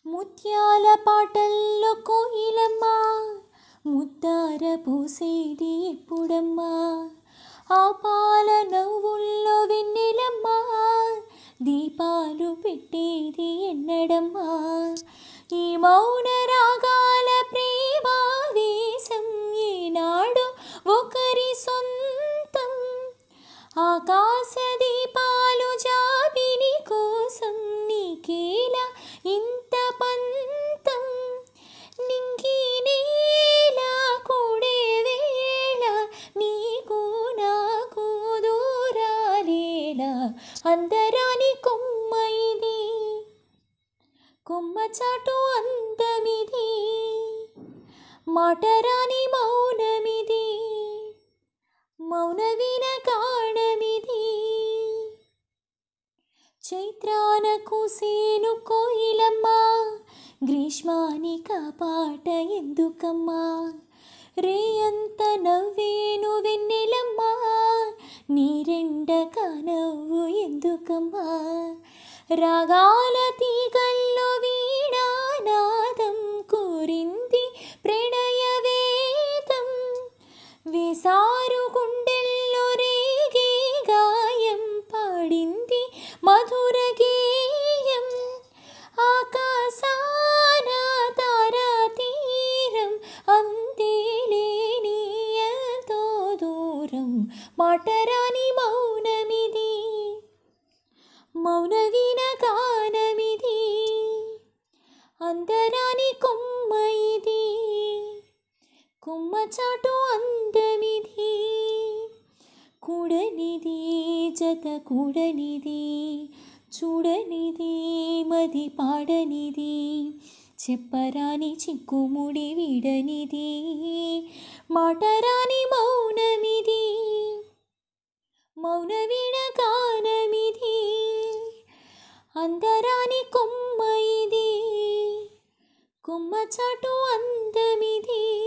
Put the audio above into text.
ముత్యాల పాటల్లో కోయిలమ్మ ముద్దార పూసేది ఎప్పుడమ్మా ఆ పాల నవ్వుల్లో వెన్నెలమ్మ దీపాలు పెట్టేది ఎన్నడమ్మా ఈ మౌన రాగాల ప్రేమావేశం ఈనాడు ఒకరి సొంతం ఆకాశ దీపాలు జాబిని కోసం నీకేలా ఇంత పంతం నింగి నేల కూడే వేళ నీకు నాకు దూరాలేలా అందరాని కొమ్మ ఇది కొమ్మ చాటు అందమిది మాటరాని మౌనమిది మౌన విన కాణమిది చైత్రాన కుసేను కోయిలమ్మ గ్రీష్మాని కాపాట ఎందుకమ్మా రేయంత నవ్వేను వెన్నెలమ్మ నీరెండ కానవ్వు ఎందుకమ్మా రాగాల తీగల్లో వీణానాదం కోరింది ప్రణయ వేదం వేసారు గుండెల్లో రేగే గాయం పాడింది మధుర గేయం ఆకాశాన తారా తీరం అంతేలేని ఎంతో దూరం మాటరాని మౌనమిది మౌన విన గానమిది అందరాని కొమ్మ ఇది కొమ్మ చాటు అందమిది కూడనిది జత కూడనిది చూడనిది మది పాడనిది చెప్పరాని చిక్కుముడి వీడనిది మాటరాని మౌనమిది మౌన వీణ గానమిది అందరాని కొమ్మ ఇది కొమ్మ చాటు అందమిది